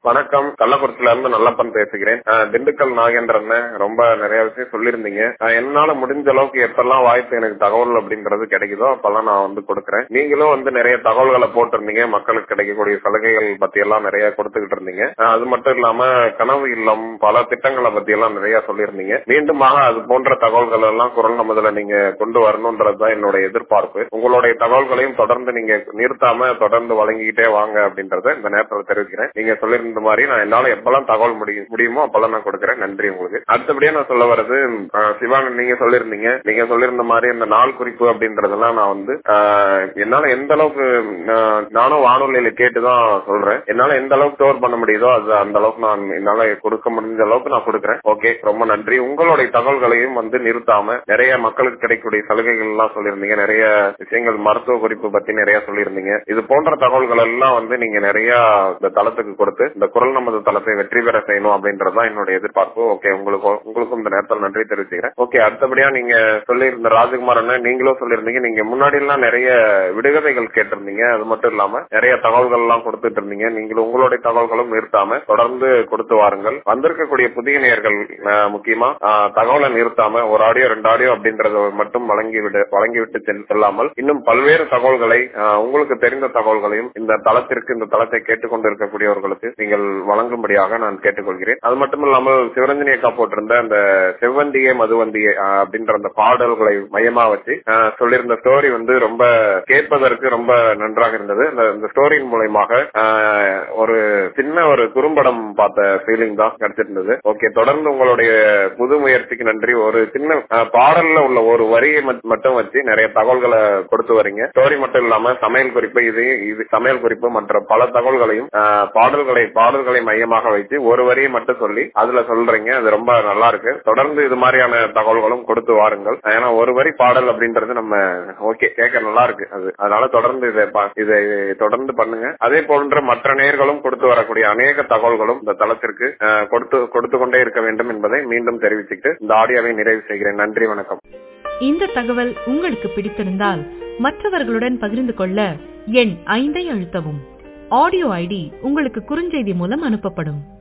வணக்கம் கள்ளக்குறிச்சில இருந்து நல்லப்பன் பேசுகிறேன் அஹ், திண்டுக்கல் நாகேந்திரன் ரொம்ப நிறைய விஷயம் சொல்லியிருந்தீங்க அஹ், என்னால முடிஞ்ச அளவுக்கு எப்பெல்லாம் வாய்ப்பு எனக்கு தகவல் அப்படின்றது கிடைக்குதோ அப்பெல்லாம் நான் வந்து கொடுக்குறேன் நீங்களும் வந்து நிறைய தகவல்களை போட்டிருந்தீங்க மக்களுக்கு கிடைக்கக்கூடிய சலுகைகள் பத்தி எல்லாம் நிறைய கொடுத்துக்கிட்டு இருந்தீங்க அஹ், அது மட்டும் இல்லாம கனவு இல்லம் பல திட்டங்களை பத்தி எல்லாம் நிறைய சொல்லியிருந்தீங்க மீண்டுமாக அது போன்ற தகவல்கள் எல்லாம் குரல் நமதுல நீங்க கொண்டு வரணும்ன்றதுதான் என்னுடைய எதிர்பார்ப்பு உங்களுடைய தகவல்களையும் தொடர்ந்து நீங்க நிறுத்தாம தொடர்ந்து வழங்கிக்கிட்டே வாங்க அப்படின்றத இந்த நேரத்தில் தெரிவிக்கிறேன் நீங்க சொல்லியிருந்த மாதிரி நான் என்னால எப்பெல்லாம் தகவல் முடியும் முடியுமோ அப்பெல்லாம் நான் கொடுக்குறேன் நன்றி உங்களுக்கு அடுத்தபடியா நான் சொல்ல வர்றது அஹ், சிவானி நீங்க சொல்லியிருந்தீங்க நீங்க சொல்லியிருந்த மாதிரி இந்த நாள் குறிப்பு அப்படின்றதெல்லாம் நான் வந்து அஹ், என்னால எந்த அளவுக்கு அஹ், நானும் வானொலியில கேட்டுதான் சொல்றேன் என்னால எந்த அளவுக்கு ஸ்டோர் பண்ண முடியுதோ அது அந்த அளவுக்கு நான் என்னால கொடுக்க முடிஞ்ச அளவுக்கு நான் கொடுக்குறேன் ஓகே ரொம்ப நன்றி உங்களுடைய தகவல்களையும் வந்து நிறுத்தாம நிறைய மக்களுக்கு கிடைக்கக்கூடிய சலுகைகள் எல்லாம் சொல்லியிருந்தீங்க நிறைய விஷயங்கள் மருத்துவ குறிப்பு பத்தி நிறைய சொல்லியிருந்தீங்க இது போன்ற தகவல்கள் எல்லாம் வந்து நீங்க நிறைய இந்த தளத்துக்கு கொடுத்து இந்த குரல் நமது தளத்தை வெற்றி பெற செய்யணும் அப்படின்றதுதான் என்னுடைய எதிர்பார்ப்பு ஓகே உங்களுக்கு உங்களுக்கும் இந்த நேரத்தில் நன்றி தெரிவிச்சுக்கிறேன் ஓகே அடுத்தபடியா நீங்க சொல்லியிருந்த ராஜகுமார் அண்ணன் நீங்களும் சொல்லியிருந்தீங்க நீங்க முன்னாடி எல்லாம் நிறைய விடுகதைகள் கேட்டிருந்தீங்க அது மட்டும் இல்லாம நிறைய தகவல்கள் எல்லாம் கொடுத்துட்டு இருந்தீங்க நீங்கள் உங்களுடைய தகவல்களும் நிறுத்தாம தொடர்ந்து கொடுத்து வாருங்கள் வந்திருக்கக்கூடிய புதிய நேயர்கள் அஹ், முக்கியமா அஹ், தகவலை நிறுத்தாம ஒரு ஆடியோ ரெண்டு ஆடியோ அப்படின்றத மட்டும் வழங்கி விடு வழங்கிவிட்டு செல்- செல்லாமல் இன்னும் பல்வேறு தகவல்களை அஹ், உங்களுக்கு தெரிந்த தகவல்களையும் இந்த தளத்திற்கு இந்த தளத்தை கேட்டுக்கொண்டு இருக்கக்கூடியவர்களுக்கு நீங்கள் வழங்கும்படியாக நான் கேட்டுக்கொள்கிறேன் அது மட்டும் இல்லாமல் சிவரஞ்சனி அக்கா போட்டிருந்த அந்த செவ்வந்தியே மதுவந்தியே அஹ், அப்படின்ற அந்த பாடல்களை மையமா வச்சு அஹ், சொல்லியிருந்த ஸ்டோரி வந்து ரொம்ப கேட்பதற்கு ரொம்ப நன்றாக இருந்தது இந்த- இந்த ஸ்டோரியின் மூலயமாக அஹ், ஒரு சின்ன ஒரு குறும்படம் பார்த்த ஃபீலிங் தான் கிடைச்சிருந்தது ஓகே தொடர்ந்து உங்களுடைய புது முயற்சிக்கு நன்றி ஒரு சின்ன அஹ், பாடல்ல உள்ள ஒரு வரியை மட்- மட்டும் வச்சு நிறைய தகவல்களை கொடுத்து வரீங்க ஸ்டோரி மட்டும் இல்லாம சமையல் குறிப்பு இது இது சமையல் குறிப்பு மற்ற பல தகவல்களையும் அஹ், பாடல்களை பாடல்களை மையமாக வைத்து ஒரு வரியை மட்டும் சொல்லி அதுல சொல்றீங்க அது ரொம்ப நல்லா இருக்கு தொடர்ந்து இது மாதிரியான தகவல்களும் கொடுத்து வாருங்கள் ஏன்னா ஒரு வரி பாடல் அப்படின்றது நம்ம ஓகே கேட்க நல்லா இருக்கு அது அதனால தொடர்ந்து இதை பா- இதை தொடர்ந்து பண்ணுங்க அதே போன்ற மற்ற நேர்களும் கொடுத்து வரக்கூடிய அநேக தகவல்களும் இந்த தளத்திற்கு அஹ், கொடுத்து கொடுத்து கொண்டே இருக்க வேண்டும் என்பதை மீண்டும் தெரிவிச்சுட்டு இந்த ஆடியோவை நிறைவு செய்கிறேன் நன்றி வணக்கம் இந்த தகவல் உங்களுக்கு பிடித்திருந்தால் மற்றவர்களுடன் பகிர்ந்து கொள்ள எண் ஐந்தை அழுத்தவும் ஆடியோ ஐடி உங்களுக்கு குறுஞ்செய்தி மூலம் அனுப்பப்படும்